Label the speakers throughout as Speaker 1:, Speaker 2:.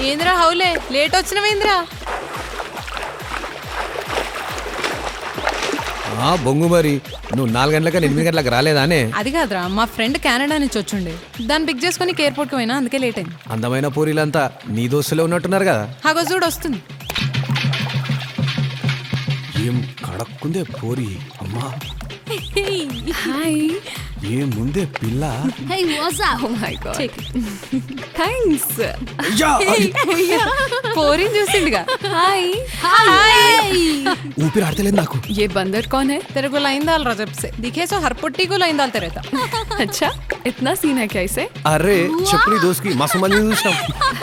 Speaker 1: ఏంద్రా హౌలే లేట్ వచ్చినవేంద్రా
Speaker 2: ఆ బొంగు మరి నువ్వు నాలుగు గంటలకి ఎనిమిది గంటలకు రాలేదానే
Speaker 1: అది కాదురా మా ఫ్రెండ్ కెనడా నుంచి వచ్చుండే దాన్ని పిక్ చేసుకుని ఎయిర్పోర్ట్కి పోయినా అందుకే లేట్ అయింది
Speaker 2: అందమైన పూరీలంతా నీ దోస్తులే ఉన్నట్టున్నారు కదా
Speaker 1: హాగో చూడు వస్తుంది
Speaker 3: ఏం కడక్కుందే పోరి అమ్మా
Speaker 4: హాయ్
Speaker 3: ఏం ముందే పిల్ల
Speaker 4: hey what's up oh my god thanks
Speaker 1: పోరిని చూసిండుగా
Speaker 4: हाय हाय
Speaker 2: ఊపిరి ఆడతలేదు నాకు
Speaker 4: ये बंदर कौन है
Speaker 1: तेरे को लाइन डाल रहा जब से दिखे सो हर पुट्टी को लाइन डालते रहता
Speaker 4: अच्छा इतना सीन है क्या इसे
Speaker 2: అరే చెప్పు నీ దోస్తుకి మస్తు మంది చూసినాం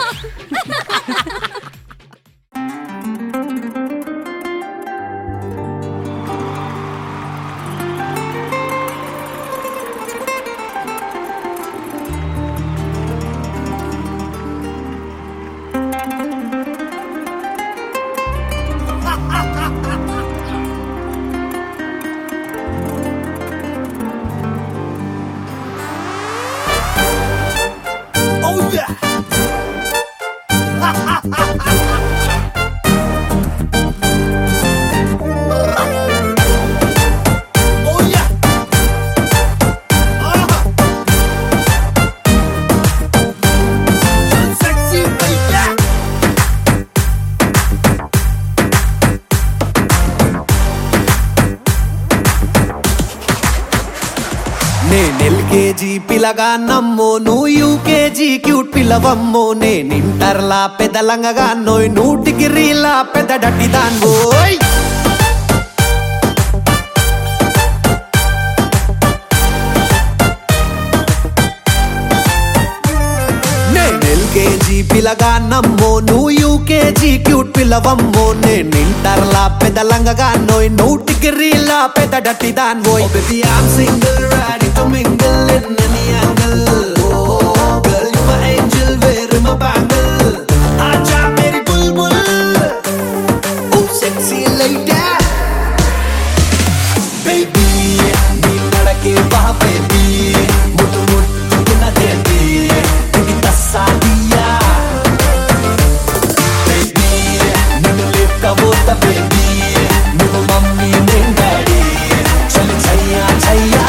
Speaker 5: నేను ఎల్కేజీ పిల్లగా నమ్మో నువ్వు యూకేజీ క్యూట్ పిల్లవమ్మో నేను ఇంటర్లా పెద్దలంగగా నోయ్ నూటికి రీలా పెద్ద డట్టి దాన్వోయ్ నేను ఎల్కేజీ పిల్లగా నమ్మో నువ్వు యూకేజీ క్యూట్ పిల్లవమ్మో నేను ఇంటర్లా పెద్దలంగగా నోయ్ నూటికి రీలా పెద్ద డట్టి దాన్వోయ్ baby I'm single ready to mingle in any angle oh girl you my angel where my bangle आजा मेरी बुलबुल oh sexy lady baby నీ నడకే వా baby ముట్టు ముట్టుకున్న దేవి ఇది తస్సాదియా baby నిన్ను లేపకపోత baby నువ్వు మమ్మీ నేను డాడీ చలి చయ్యా చయ్యా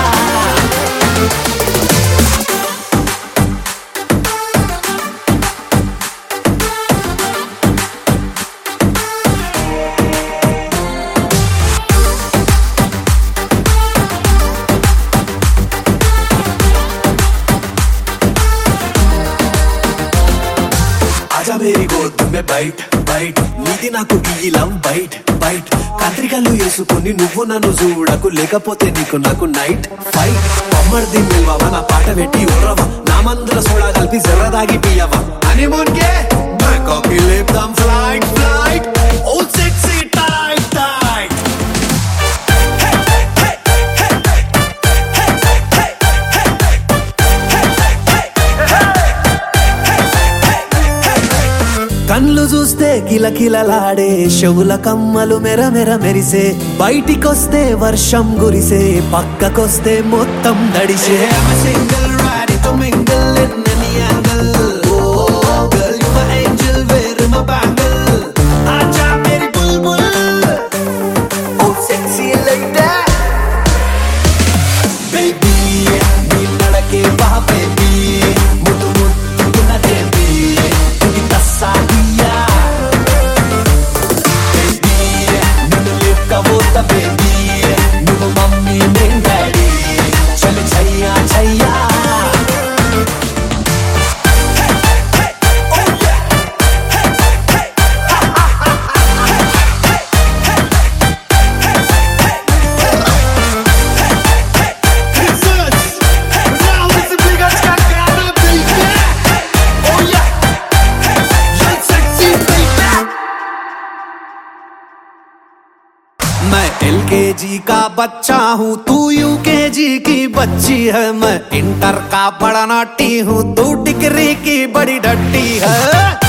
Speaker 5: ఆజా మేరీ గోద్ మే బైట్ బైట్ నీది నాకు ఈ లవ్ బైట్ బైట్ కత్రికలు వేసుకుని నువ్వు నన్ను చూడకు లేకపోతే నీకు నాకు నైట్ ఫైట్ పమ్మర్ది మిల్వవ నా పాట పెట్టి ఉర్రవ నా మందుల సోడా కలిపి జర్రదాగి పియవ అని మున్కే బ్యాంకాక్ కి లేపుదాం flight flight oh sexy tight tight కళ్ళు చూస్తే కిలకిలలాడే చెవుల కమ్మలు మెర మెర మెరిసే బయటికొస్తే వర్షం గురిసే పక్కకొస్తే మొత్తం దడిసే single ready to mingle in any angle. Oh, girl, you my angel, where my bangle? आजा मेरी बुलबुल, oh sexy lady. Baby, నీ నడకే వా baby, ముద్దు ముద్దుకున్న దేవి, ఇది తస్సాదియా. Baby, నిన్ను లేపకపోత baby, నువ్వు మమ్మీ నేను డాడీ, చలి చయ్యా చయ్యా. मैं एलकेजी का बच्चा हूँ तू यूकेजी की बच्ची है मैं इंटर का बड़ा नाटी हूँ तू डिग्री की बड़ी डट्टी है